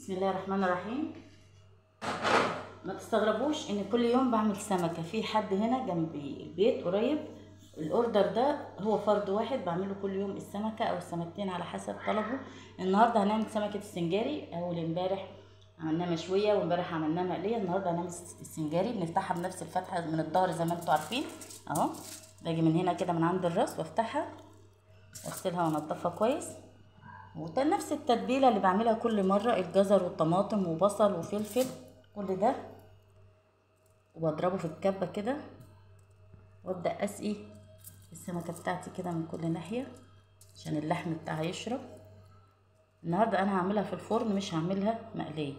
بسم الله الرحمن الرحيم ما تستغربوش ان كل يوم بعمل سمكه في حد هنا جنب البيت قريب الاوردر ده هو فرد واحد بعمله كل يوم السمكه او السمكتين على حسب طلبه النهارده هنعمل سمكه السنجاري اول امبارح عملناها مشويه وامبارح عملناها مقليه النهارده هنعمل السنجاري بنفتحها بنفس الفتحه من الظهر زي ما انتم عارفين اهو باجي من هنا كده من عند الراس وافتحها واغسلها وانضفها كويس ونفس التتبيله اللي بعملها كل مره الجزر والطماطم وبصل وفلفل كل ده واضربه في الكبه كده وابدا اسقي السمكه بتاعتي كده من كل ناحيه عشان اللحم بتاعها يشرب النهارده انا هعملها في الفرن مش هعملها مقليه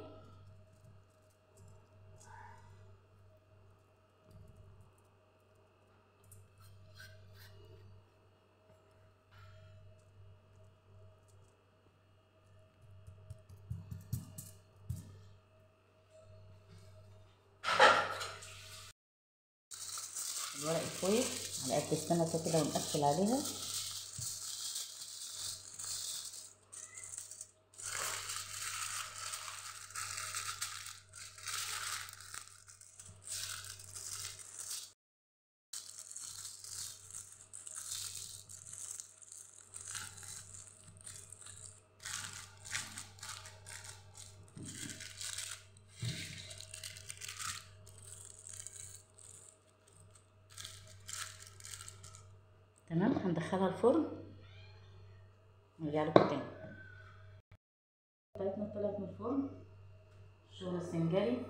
الورق الفويل على قد السمكه كده ونقفل عليها تمام هندخلها الفرن نرجع لكم تاني بتاعتنا طلعت من الفرن شغل السنجاري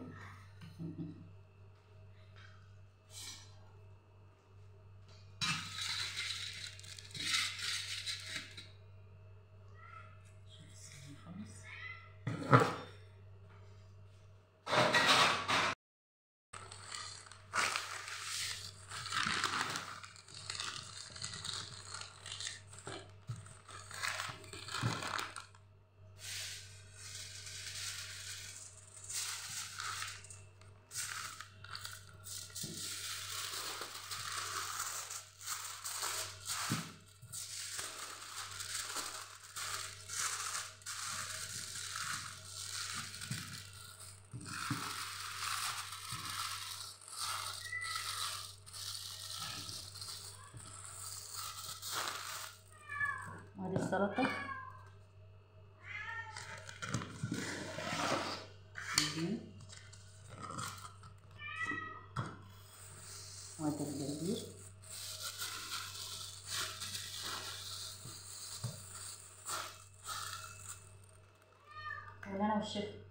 وادي السلطة وادي الجرجير والهنا والشفا